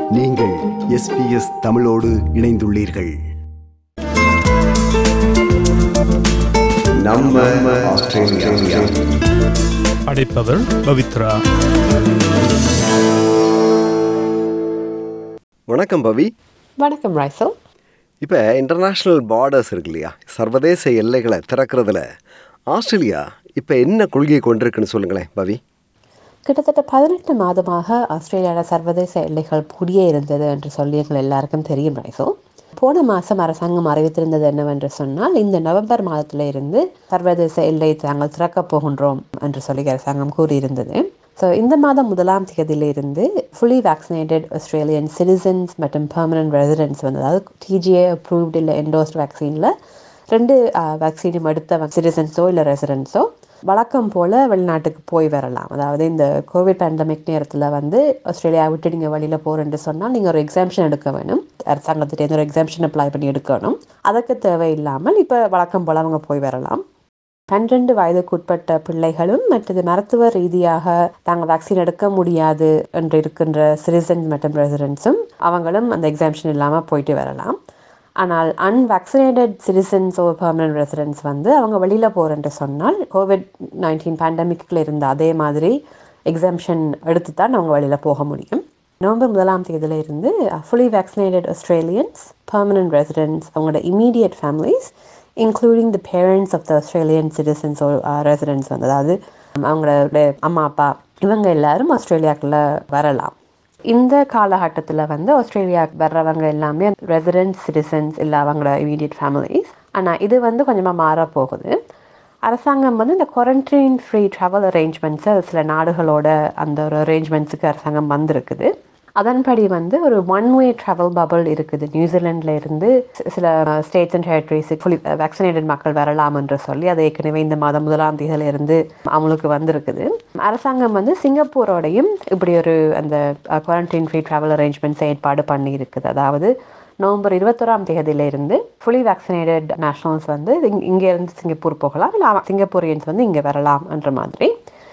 நீங்கள் எஸ்பிஎஸ் தமிழோடு இணைந்துள்ளீர்கள் நம்ம ஆஸ்திரேலியா அடைப்பவர் பவித்ரா வணக்கம் பவி வணக்கம் ரைசல் இப்போ இன்டர்நேஷ்னல் பார்டர்ஸ் இருக்கு இல்லையா சர்வதேச எல்லைகளை திறக்கிறதுல ஆஸ்திரேலியா இப்போ என்ன கொள்கையை கொண்டிருக்குன்னு சொல்லுங்களேன் பவி கிட்டத்தட்ட பதினெட்டு மாதமாக ஆஸ்திரேலியாவில் சர்வதேச எல்லைகள் புடியே இருந்தது என்று சொல்லி எங்கள் எல்லாருக்கும் தெரியும் ரைசல் போன மாதம் அரசாங்கம் அறிவித்திருந்தது என்னவென்று சொன்னால் இந்த நவம்பர் மாதத்தில இருந்து சர்வதேச எல்லை தாங்கள் திறக்கப் போகின்றோம் என்று சொல்லி அரசாங்கம் கூறியிருந்தது ஸோ இந்த மாதம் முதலாம் தேதியிலிருந்து ஃபுல்லி வேக்சினேட்டட் ஆஸ்திரேலியன் சிட்டிசன்ஸ் மற்றும் பெர்மனன்ட் ரெசிடென்ட்ஸ் வந்து அதாவது டிஜிஏ அப்ரூவ்ட் இல்லை என்டோஸ்ட் வேக்சினில் ரெண்டு வேக்சினும் எடுத்த சிட்டிசன்ஸோ இல்லை ரெசிடென்ட்ஸோ வழக்கம் போல் வெளிநாட்டுக்கு போய் வரலாம் அதாவது இந்த கோவிட் பேண்டமிக் நேரத்தில் வந்து ஆஸ்திரேலியா விட்டு நீங்கள் வெளியில் போகிறேன்னு சொன்னால் நீங்கள் ஒரு எக்ஸாம்ஷன் எடுக்க வேணும் அரசாங்கத்திட்டேருந்து ஒரு எக்ஸாம்ஷன் அப்ளை பண்ணி எடுக்கணும் அதுக்கு தேவையில்லாமல் இப்போ வழக்கம் போல் அவங்க போய் வரலாம் பன்னிரண்டு வயதுக்குட்பட்ட பிள்ளைகளும் மற்றது மருத்துவ ரீதியாக தாங்கள் வேக்சின் எடுக்க முடியாது என்று இருக்கின்ற சிட்டிசன்ஸ் மற்றும் ரெசிடென்ட்ஸும் அவங்களும் அந்த எக்ஸாம்ஷன் இல்லாமல் போயிட்டு வரலாம் ஆனால் unvaccinated citizens or permanent residents வந்து அவங்க வெளியில் போகிறேன்ட்டு சொன்னால் கோவிட் நைன்டீன் பேண்டமிக்கில் இருந்த அதே மாதிரி எக்ஸாம்ஷன் எடுத்து தான் அவங்க வெளியில் போக முடியும் நவம்பர் முதலாம் தேதியில இருந்து fully vaccinated Australians permanent residents அவங்களோட immediate families including the parents of the Australian citizens residents வந்து அதாவது அவங்களோட அம்மா அப்பா இவங்க எல்லாரும் ஆஸ்திரேலியாக்குள்ளே வரலாம் இந்த காலகட்டத்தில் வந்து ஆஸ்திரேலியா வர்றவங்க எல்லாமே ரெசிடென்ட் சிட்டிசன்ஸ் இல்லை அவங்களோட இமீடியட் ஃபேமிலிஸ் ஆனால் இது வந்து கொஞ்சமாக மாற போகுது அரசாங்கம் வந்து இந்த குவாரண்டைன் ஃப்ரீ ட்ராவல் அரேஞ்ச்மெண்ட்ஸை சில நாடுகளோட அந்த ஒரு அரேஞ்ச்மெண்ட்ஸுக்கு அரசாங்கம் வந்திருக்குது அதன்படி வந்து ஒரு ஒன் வே ட்ராவல் பபிள் இருக்குது நியூசிலாண்டில் இருந்து சில ஸ்டேட்ஸ் அண்ட் டெரிட்டரிஸுக்கு ஃபுல்லி வேக்சினேட்டட் மக்கள் வரலாம் என்று சொல்லி அது ஏற்கனவே இந்த மாதம் முதலாம் தேதியில இருந்து அவங்களுக்கு வந்திருக்குது அரசாங்கம் வந்து சிங்கப்பூரோடையும் இப்படி ஒரு அந்த குவாரண்டைன் ஃப்ரீ ட்ராவல் அரேஞ்ச்மெண்ட்ஸ் ஏற்பாடு பண்ணி இருக்குது அதாவது நவம்பர் இருபத்தோராம் தேதியிலிருந்து ஃபுல்லி வேக்சினேட்டட் நேஷனல்ஸ் வந்து இங்கே இருந்து சிங்கப்பூர் போகலாம் இல்லை சிங்கப்பூரியன்ஸ் வந்து இங்கே வரலாம் என்ற மாதிரி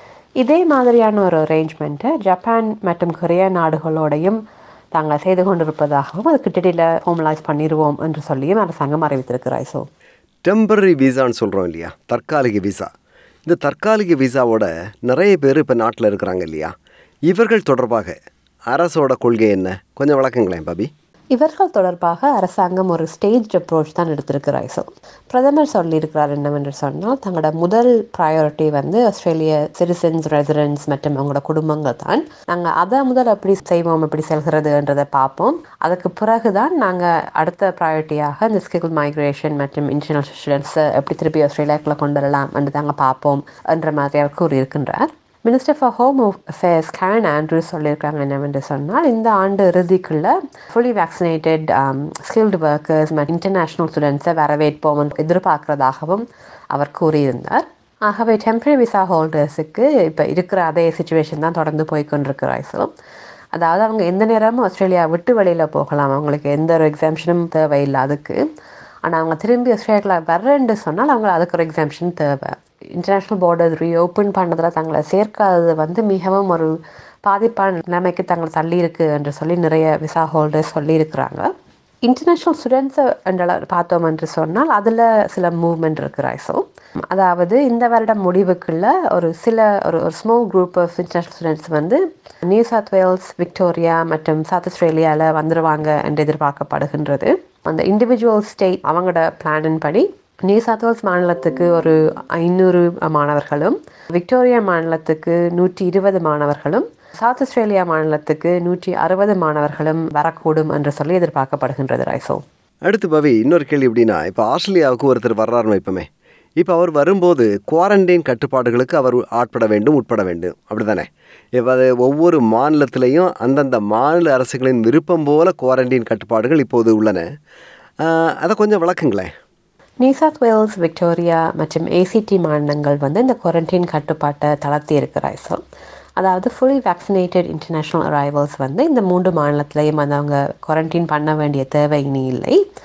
இதே மாதிரியான ஒரு அரேஞ்ச்மெண்ட்டை ஜப்பான் மற்றும் கொரியா நாடுகளோடையும் தாங்கள் செய்து கொண்டிருப்பதாகவும் அது கிட்டடியில் ஃபார்மலைஸ் பண்ணிடுவோம் என்று சொல்லியும் அரசாங்கம் அறிவித்திருக்கிறாய் ஸோ டெம்பரரி விசான்னு சொல்கிறோம் இல்லையா தற்காலிக விசா இந்த தற்காலிக விசாவோட நிறைய பேர் இப்போ நாட்டில் இருக்கிறாங்க இல்லையா இவர்கள் தொடர்பாக அரசோட கொள்கை என்ன கொஞ்சம் விளக்குங்களேன் பபி இவர்கள் தொடர்பாக அரசாங்கம் ஒரு ஸ்டேஜ் அப்ரோச் தான் எடுத்திருக்கிறாய் ஸோ பிரதமர் சொல்லியிருக்கிறார் என்னவென்று சொன்னால் தங்களோட முதல் ப்ரையாரிட்டி வந்து ஆஸ்திரேலிய சிட்டிசன்ஸ் ரெசிடென்ட்ஸ் மற்றும் அவங்களோட குடும்பங்கள் தான் நாங்கள் அதை முதல் எப்படி செய்வோம் எப்படி செல்கிறதுன்றதை பார்ப்போம் அதுக்கு பிறகு தான் நாங்கள் அடுத்த ப்ரையாரிட்டியாக இந்த ஸ்கில் மைக்ரேஷன் மற்றும் இன்டர்நேஷனல் ஸ்டூடெண்ட்ஸை எப்படி திருப்பி ஆஸ்திரேலியாக்குள்ளே கொண்டு வரலாம் என்று தாங்க பார்ப்போம் என்ற மாதிரி அவர் கூறியிருக்கின்றார் minister for home affairs Karen Andrews சொல்லியிருக்காங்க என்னவென்று சொன்னால் இந்த ஆண்டு இறுதிக்குள்ள ஃபுல்லி வேக்சினேட்டட் ஸ்கில்டு ஒர்க்கர்ஸ் மற்றும் இன்டர்நேஷ்னல் ஸ்டூடெண்ட்ஸை வரவேற்போம் எதிர்பார்க்கிறதாகவும் அவர் கூறியிருந்தார் ஆகவே டெம்பரரி விசா ஹோல்டர்ஸுக்கு இப்போ இருக்கிற அதே சுச்சுவேஷன் தான் தொடர்ந்து போய்கொண்டிருக்கிறாய் ஸோ அதாவது அவங்க எந்த நேரமும் ஆஸ்திரேலியா விட்டு வெளியில் போகலாம் அவங்களுக்கு எந்த ஒரு எக்ஸாம்ஷனும் தேவையில்லை அதுக்கு ஆனால் அவங்க திரும்பி ஆஸ்திரேலியாவில் வர்றேன்னு சொன்னால் அவங்க அதுக்கு ஒரு எக்ஸாம்ஷன் தேவை இன்டர்நேஷ்னல் பார்டர் ரீஓப்பன் பண்ணதில் தங்களை சேர்க்காதது வந்து மிகவும் ஒரு பாதிப்பான நிலைமைக்கு தங்களை தள்ளி இருக்கு என்று சொல்லி நிறைய விசா ஹோல்டர்ஸ் சொல்லியிருக்கிறாங்க இன்டர்நேஷ்னல் ஸ்டூடெண்ட்ஸை என்ற பார்த்தோம் என்று சொன்னால் அதில் சில மூவ்மெண்ட் இருக்கிறாய் ஸோ அதாவது இந்த வருடம் முடிவுக்குள்ள ஒரு சில ஒரு ஒரு small group of international students வந்து நியூ சவுத் வேல்ஸ் விக்டோரியா மற்றும் சவுத் ஆஸ்திரேலியாவில் வந்துடுவாங்க என்று எதிர்பார்க்கப்படுகின்றது அந்த இண்டிவிஜுவல் ஸ்டேட் அவங்களோட பிளானின் படி நியூ சவுத் வேல்ஸ் மாநிலத்துக்கு ஒரு ஐநூறு மாணவர்களும் விக்டோரியா மாநிலத்துக்கு நூற்றி இருபது மாணவர்களும் சவுத் ஆஸ்திரேலியா மாநிலத்துக்கு நூற்றி அறுபது மாணவர்களும் வரக்கூடும் என்று சொல்லி எதிர்பார்க்கப்படுகின்றது ரைசோ அடுத்து பவி இன்னொரு கேள்வி எப்படின்னா இப்போ ஆஸ்திரேலியாவுக்கு ஒருத்தர் வர்றாருன்னு வைப்போமே இப்போ அவர் வரும்போது குவாரண்டைன் கட்டுப்பாடுகளுக்கு அவர் ஆட்பட வேண்டும் உட்பட வேண்டும் அப்படி தானே இப்போ அது ஒவ்வொரு மாநிலத்திலையும் அந்தந்த மாநில அரசுகளின் விருப்பம் போல குவாரண்டைன் கட்டுப்பாடுகள் இப்போது உள்ளன ஆஹ், அதை கொஞ்சம் விளக்குங்களேன் நியூ சவுத் வேல்ஸ் விக்டோரியா மற்றும் ஏசிடி மாநிலங்கள் வந்து இந்த குவாரண்டைன் கட்டுப்பாட்டை தளர்த்தி இருக்கிறாய் ஸோ அதாவது ஃபுல்லி வேக்சினேட்டட் இன்டர்நேஷ்னல் அரைவல்ஸ் வந்து இந்த மூன்று மாநிலத்திலையும் வந்து அவங்க குவாரண்டைன் பண்ண வேண்டிய தேவை இனி இல்லை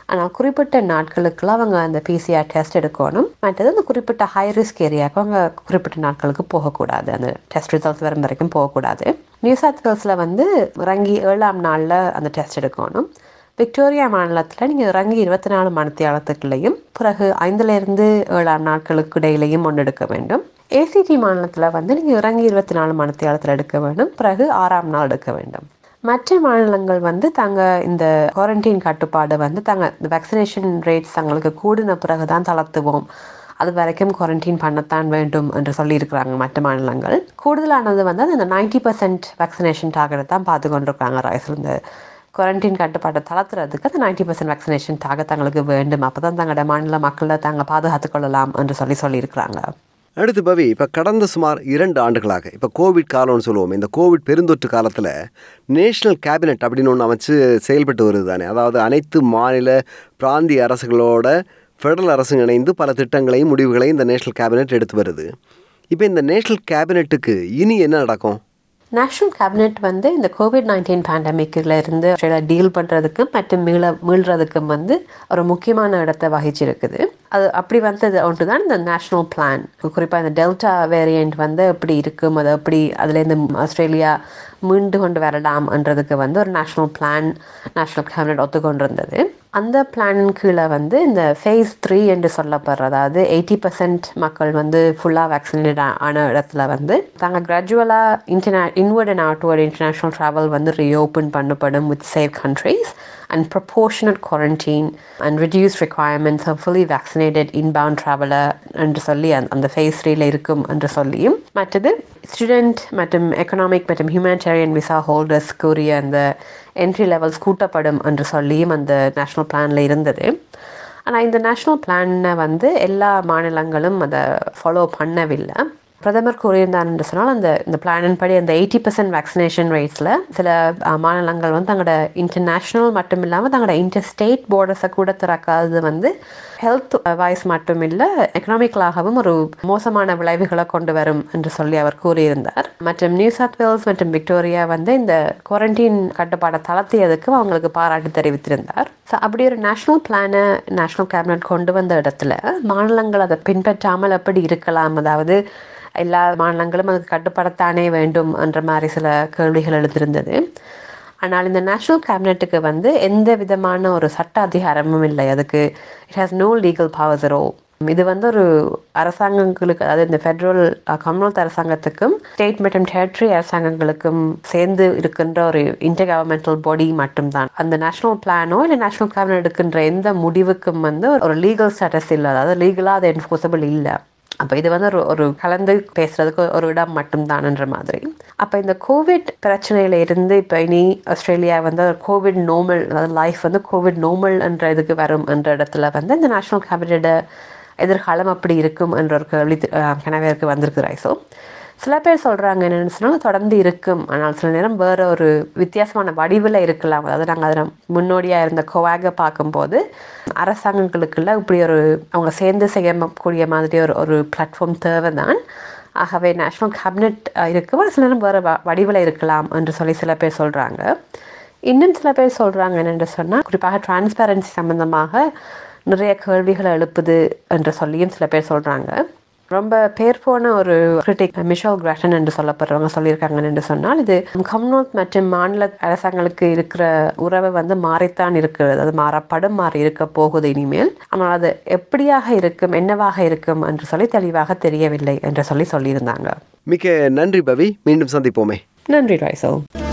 ஆனால் குறிப்பிட்ட நாட்களுக்குலாம் அவங்க அந்த பிசிஆர் டெஸ்ட் எடுக்கணும் மற்றது அந்த குறிப்பிட்ட ஹை ரிஸ்க் ஏரியாவுக்கு அவங்க குறிப்பிட்ட நாட்களுக்கு போகக்கூடாது அந்த டெஸ்ட் ரிசல்ட்ஸ் வரும் வரைக்கும் போகக்கூடாது நியூ சவுத் வேல்ஸில் வந்து இறங்கி ஏழாம் நாளில் அந்த டெஸ்ட் எடுக்கணும் விக்டோரியா மாநிலத்தில் நீங்கள் இறங்கி இருபத்தி நாலு மணித்தியாலத்துக்குள்ளேயும் பிறகு ஐந்துலேருந்து ஏழாம் நாட்களுக்கு இடையிலையும் ஒன்று எடுக்க வேண்டும் ஏசிடி மாநிலத்தில் வந்து நீங்கள் இறங்கி இருபத்தி நாலு மணித்தியாலத்தில் எடுக்க வேண்டும் பிறகு ஆறாம் நாள் எடுக்க வேண்டும் மற்ற மாநிலங்கள் வந்து தாங்க இந்த குவாரண்டைன் கட்டுப்பாடு வந்து தாங்க இந்த வேக்சினேஷன் ரேட்ஸ் தங்களுக்கு கூடின பிறகு தான் தளர்த்துவோம் அது வரைக்கும் குவாரண்டைன் பண்ணத்தான் வேண்டும் என்று சொல்லியிருக்கிறாங்க மற்ற மாநிலங்கள் கூடுதலானது வந்து அந்த நைன்டி பர்சன்ட் வேக்சினேஷன் டார்கெட் தான் பார்த்து கொண்டிருக்காங்க ரைஸில் இந்த குவாரண்டைன் கட்டுப்பாட்டை தளர்த்துறதுக்கு அந்த நைன்டி பர்சன்ட் வேக்சினேஷன் டார்கெட் தங்களுக்கு வேண்டும் அப்போ தான் தங்களோட மாநில மக்களை தாங்க பாதுகாத்துக் கொள்ளலாம் என்று சொல்லி சொல்லியிருக்கிறாங்க அடுத்து பவி இப்போ கடந்த சுமார் இரண்டு ஆண்டுகளாக இப்போ கோவிட் காலம்னு சொல்லுவோம் இந்த கோவிட் பெருந்தொற்று காலத்தில் நேஷனல் கேபினெட் அப்படின்னு ஒன்று அமைச்சு செயல்பட்டு வருது தானே அதாவது அனைத்து மாநில பிராந்திய அரசுகளோட ஃபெடரல் அரசு இணைந்து பல திட்டங்களையும் முடிவுகளையும் இந்த நேஷனல் கேபினெட் எடுத்து வருது இப்போ இந்த நேஷனல் கேபினெட்டுக்கு இனி என்ன நடக்கும் நேஷனல் கேபினெட் வந்து இந்த கோவிட் நைன்டீன் பேண்டமிக்கில் இருந்து டீல் பண்ணுறதுக்கும் மற்றும் மீள மீள்றதுக்கும் வந்து ஒரு முக்கியமான இடத்தை வகிச்சிருக்குது அது அப்படி வந்தது ஒன்று தான் இந்த நேஷனல் பிளான் குறிப்பாக இந்த டெல்டா வேரியண்ட் வந்து எப்படி இருக்கும் அது எப்படி அதுலேருந்து ஆஸ்திரேலியா மீண்டு கொண்டு வரலாம்ன்றதுக்கு வந்து ஒரு நேஷனல் பிளான் நேஷனல் கேபினெட் ஒத்துக்கொண்டிருந்தது அந்த பிளானின் கீழே வந்து இந்த ஃபேஸ் த்ரீ என்று சொல்லப்படுற அதாவது எயிட்டி பர்சன்ட் மக்கள் வந்து ஃபுல்லாக வேக்சினேட் ஆன இடத்துல வந்து தாங்க கிராஜுவலாக இன்டர்நே inward and outward international travel வந்து ரீஓப்பன் பண்ணப்படும் with safe countries and proportionate quarantine and reduced requirements of fully vaccinated inbound traveler என்று சொல்லி அந்த- அந்த ஃபேஸ் த்ரீல இருக்கும் என்று சொல்லியும் மற்றது ஸ்டூடெண்ட் மற்றும் எக்கனாமிக் மற்றும் ஹியூமனிடேரியன் விசா ஹோல்டர்ஸ் கூறிய அந்த என்ட்ரி லெவல்ஸ் கூட்டப்படும் என்று சொல்லியும் அந்த நேஷ்னல் பிளான்ல இருந்தது ஆனால் இந்த நேஷ்னல் பிளானை வந்து எல்லா மாநிலங்களும் அதை ஃபாலோ பண்ணவில்லை பிரதமர் கூறியிருந்தார் என்று சொன்னால் அந்த இந்த பிளானின் படி அந்த எயிட்டி பர்சன்ட் வேக்சினேஷன் ரேட்ஸில் சில அஹ், மாநிலங்கள் வந்து தங்களோட இன்டர்நேஷ்னல் மட்டும் இல்லாமல் தங்களோட இன்டர் ஸ்டேட் பார்டர்ஸை கூட திறக்காதது வந்து ஹெல்த் வாய்ஸ் மட்டும் இல்லை எக்கனாமிக்கலாகவும் ஒரு மோசமான விளைவுகளை கொண்டு வரும் என்று சொல்லி அவர் கூறியிருந்தார் மற்றும் நியூ சவுத் வேல்ஸ் மற்றும் விக்டோரியா வந்து இந்த குவாரண்டைன் கட்டுப்பாடை தளர்த்தியதுக்கு அவங்களுக்கு பாராட்டு தெரிவித்திருந்தார் ஸோ அப்படி ஒரு நேஷனல் பிளானை நேஷனல் கேபினட் கொண்டு வந்த இடத்துல மாநிலங்கள் அதை பின்பற்றாமல் எப்படி இருக்கலாம் அதாவது எல்லா மாநிலங்களும் அதுக்கு கட்டுப்படத்தானே வேண்டும் என்ற மாதிரி சில கேள்விகள் எழுந்திருந்தது ஆனால் இந்த நேஷனல் கேபினெட்டுக்கு வந்து எந்த விதமான ஒரு சட்ட அதிகாரமும் இல்லை அதுக்கு it has no legal powers ரோ இது வந்து ஒரு அரசாங்கங்களுக்கு அதாவது இந்த ஃபெட்ரல் கம்யூனல் அரசாங்கத்துக்கும் ஸ்டேட் மற்றும் டெரிட்டரி அரசாங்கங்களுக்கும் சேர்ந்து இருக்கின்ற ஒரு இன்டர் கவர்மெண்டல் பாடி மட்டும்தான் அந்த நேஷனல் பிளானோ இல்லை நேஷனல் கேபினட் எடுக்கின்ற எந்த முடிவுக்கும் வந்து ஒரு லீகல் ஸ்டேட்டஸ் இல்லை அதாவது லீகலாக அது என்ஃபோர்ஸபிள் இல்லை அப்போ இது வந்து ஒரு ஒரு கலந்து பேசுறதுக்கு ஒரு இடம் மட்டும்தான்ன்ற மாதிரி அப்போ இந்த கோவிட் பிரச்சனையில இருந்து இப்போ இனி ஆஸ்திரேலியா வந்து கோவிட் நோமல் அதாவது லைஃப் வந்து கோவிட் நோமல் என்ற இதுக்கு வரும் என்ற இடத்துல வந்து இந்த நேஷனல் கேபினட் எதிர்காலம் அப்படி இருக்கும் என்ற ஒரு கேள்வி அஹ், கனவேருக்கு வந்திருக்கு ரைஸோ சில பேர் சொல்கிறாங்க என்னென்னு சொன்னால் தொடர்ந்து இருக்கும் ஆனால் சில நேரம் வேற ஒரு வித்தியாசமான வடிவில் இருக்கலாம் அதாவது நாங்கள் அதில் முன்னோடியாக இருந்த கோவாக பார்க்கும்போது அரசாங்கங்களுக்குள்ள இப்படி ஒரு அவங்க சேர்ந்து செய்யக்கூடிய மாதிரி ஒரு ஒரு பிளாட்ஃபார்ம் தேவை தான் ஆகவே நேஷனல் கேபினெட் இருக்கும் சில நேரம் வேறு வடிவில் இருக்கலாம் என்று சொல்லி சில பேர் சொல்கிறாங்க இன்னும் சில பேர் சொல்கிறாங்க என்னென்று சொன்னால் குறிப்பாக டிரான்ஸ்பேரன்சி சம்பந்தமாக நிறைய கேள்விகளை எழுப்புது என்று சொல்லியும் சில பேர் சொல்கிறாங்க ரொம்ப பேர் போன ஒரு கிரிட்டிக் மிஷல் கிராட்டன் என்று சொல்லப்படுறவங்க சொல்லியிருக்காங்க என்று சொன்னால் இது கம்னோத் மற்றும் மாநில அரசாங்கங்களுக்கு இருக்கிற உறவு வந்து மாறித்தான் இருக்கிறது அது மாறப்படும் மாறி இருக்க போகுது இனிமேல் ஆனால் அது எப்படியாக இருக்கும் என்னவாக இருக்கும் என்று சொல்லி தெளிவாக தெரியவில்லை என்று சொல்லி சொல்லியிருந்தாங்க மிக்க நன்றி பவி மீண்டும் சந்திப்போமே நன்றி ராய்சோ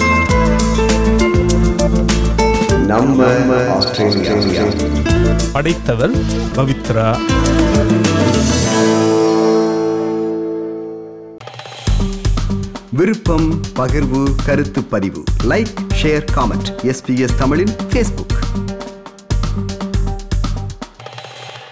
நம்ம ஆஸ்திரேலியா படைத்தவர் பவித்ரா விருப்பம் பகிர்வு கருத்து பதிவு லைக் ஷேர் காமெண்ட் எஸ்பிஎஸ் தமிழின் ஃபேஸ்புக்